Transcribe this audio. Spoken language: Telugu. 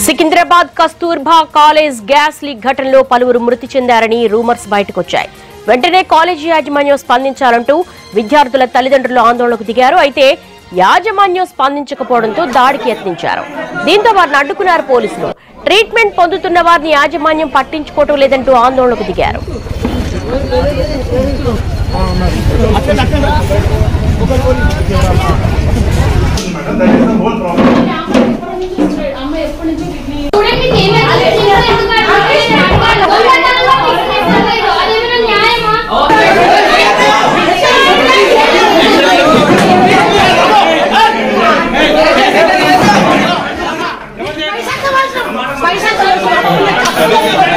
Secunderabad Kasturba college gas leak ఘటనలో పలువురు మృతి చెందారని రూమర్స్ బయటకొచ్చాయి వెంటనే కాలేజీ యాజమాన్యం స్పందించాలంటూ విద్యార్థుల తల్లిదండ్రులు ఆందోళనకు దిగారు అయితే యాజమాన్యం స్పందించకపోవడంతో దాడికి యత్నించారు దీంతో వారిని అడ్డుకున్నారు పోలీసులు ట్రీట్మెంట్ పొందుతున్న వారిని యాజమాన్యం పట్టించుకోవటం లేదంటూ ఆందోళనకు దిగారు స్టూడెంట్ కి ఏమైనా అదేమైనా న్యాయమా పైసా